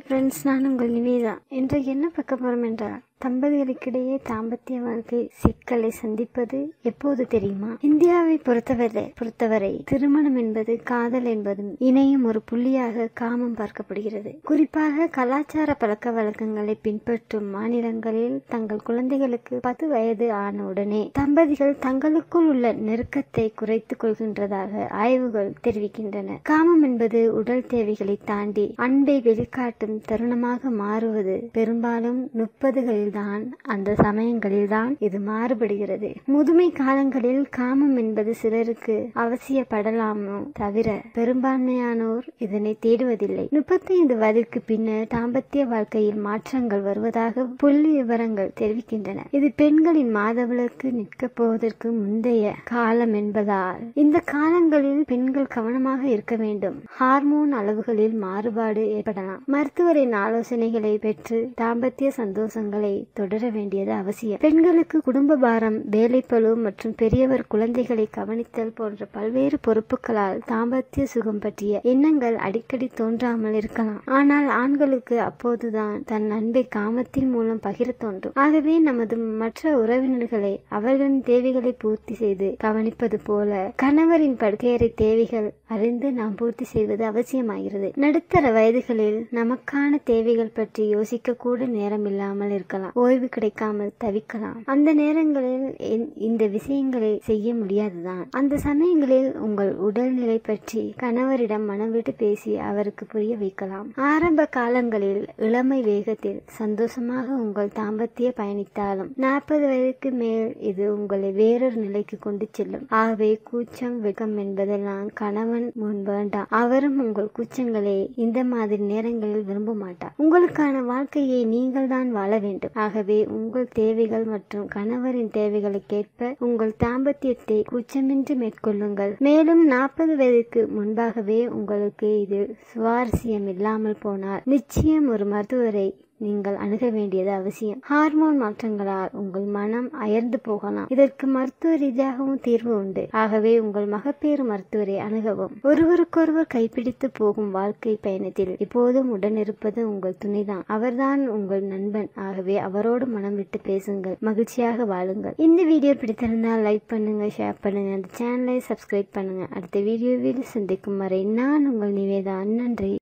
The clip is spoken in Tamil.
ஃப்ரெண்ட்ஸ் நான் உங்கள் நிவேதா இன்றைக்கு என்ன பார்க்க போறோம் என்றால் தம்பதிகளுக்கிடையே தாம்பத்திய வாழ்க்கை சிக்கலை சந்திப்பது எப்போது தெரியுமா இந்தியாவை பொறுத்தவரை பொறுத்தவரை திருமணம் என்பது காதல் என்பதும் இணையும் ஒரு புள்ளியாக காமம் பார்க்கப்படுகிறது குறிப்பாக கலாச்சார பழக்க வழக்கங்களை பின்பற்றும் மாநிலங்களில் தங்கள் குழந்தைகளுக்கு பத்து வயது ஆன உடனே தம்பதிகள் தங்களுக்குள் உள்ள நெருக்கத்தை குறைத்துக் கொள்கின்றதாக ஆய்வுகள் தெரிவிக்கின்றன காமம் என்பது உடல் தேவைகளை தாண்டி அன்பை வெளிக்காட்டும் தருணமாக மாறுவது பெரும்பாலும் முப்பதுகளில் தான் அந்த சமயங்களில் தான் இது மாறுபடுகிறது முதுமை காலங்களில் காமம் என்பது சிலருக்கு அவசியப்படலாமோ தவிர பெரும்பான்மையானோர் இதனை தேடுவதில்லை முப்பத்தைந்து வயதுக்கு பின்னர் தாம்பத்திய வாழ்க்கையில் மாற்றங்கள் வருவதாக புள்ளி விவரங்கள் தெரிவிக்கின்றன இது பெண்களின் மாதவிலக்கு நிற்கப் போவதற்கு முந்தைய காலம் என்பதால் இந்த காலங்களில் பெண்கள் கவனமாக இருக்க வேண்டும் ஹார்மோன் அளவுகளில் மாறுபாடு ஏற்படலாம் மருத்துவரின் ஆலோசனைகளை பெற்று தாம்பத்திய சந்தோஷங்களை தொடர வேண்டியது அவசியம் பெண்களுக்கு குடும்ப பாரம் வேலைப்பளு மற்றும் பெரியவர் குழந்தைகளை கவனித்தல் போன்ற பல்வேறு பொறுப்புகளால் தாம்பத்திய சுகம் பற்றிய எண்ணங்கள் அடிக்கடி தோன்றாமல் இருக்கலாம் ஆனால் ஆண்களுக்கு அப்போதுதான் தன் அன்பை காமத்தின் மூலம் பகிர தோன்றும் ஆகவே நமது மற்ற உறவினர்களை அவர்களின் தேவைகளை பூர்த்தி செய்து கவனிப்பது போல கணவரின் படுக்கையறை தேவைகள் அறிந்து நாம் பூர்த்தி செய்வது அவசியமாகிறது நடுத்தர வயதுகளில் நமக்கான தேவைகள் பற்றி யோசிக்க கூட நேரம் இல்லாமல் இருக்கலாம் ஓய்வு கிடைக்காமல் தவிக்கலாம் அந்த நேரங்களில் இந்த விஷயங்களை செய்ய முடியாதுதான் அந்த சமயங்களில் உங்கள் உடல்நிலை பற்றி கணவரிடம் மனம் விட்டு பேசி அவருக்கு புரிய வைக்கலாம் ஆரம்ப காலங்களில் இளமை வேகத்தில் சந்தோஷமாக உங்கள் தாம்பத்திய பயணித்தாலும் நாற்பது வயதுக்கு மேல் இது உங்களை வேறொரு நிலைக்கு கொண்டு செல்லும் ஆகவே கூச்சம் வெக்கம் என்பதெல்லாம் கணவன் முன் வேண்டாம் அவரும் உங்கள் கூச்சங்களை இந்த மாதிரி நேரங்களில் விரும்ப மாட்டார் உங்களுக்கான வாழ்க்கையை நீங்கள் தான் வாழ வேண்டும் ஆகவே உங்கள் தேவைகள் மற்றும் கணவரின் தேவைகளுக்கேற்ப உங்கள் தாம்பத்தியத்தை கூச்சமின்றி மேற்கொள்ளுங்கள் மேலும் நாற்பது வயதுக்கு முன்பாகவே உங்களுக்கு இதில் சுவாரஸ்யம் இல்லாமல் போனால் நிச்சயம் ஒரு மருத்துவரை நீங்கள் அணுக வேண்டியது அவசியம் ஹார்மோன் மாற்றங்களால் உங்கள் மனம் அயர்ந்து போகலாம் இதற்கு மருத்துவ ரீதியாகவும் தீர்வு உண்டு ஆகவே உங்கள் மகப்பேறு மருத்துவரை அணுகவும் ஒருவருக்கொருவர் கைப்பிடித்து போகும் வாழ்க்கை பயணத்தில் எப்போதும் உடனிருப்பது உங்கள் துணைதான் அவர்தான் உங்கள் நண்பன் ஆகவே அவரோடு மனம் விட்டு பேசுங்கள் மகிழ்ச்சியாக வாழுங்கள் இந்த வீடியோ பிடித்திருந்தால் லைக் பண்ணுங்க ஷேர் பண்ணுங்க அந்த சேனலை சப்ஸ்கிரைப் பண்ணுங்க அடுத்த வீடியோவில் சந்திக்கும் வரை நான் உங்கள் நிவேதா நன்றி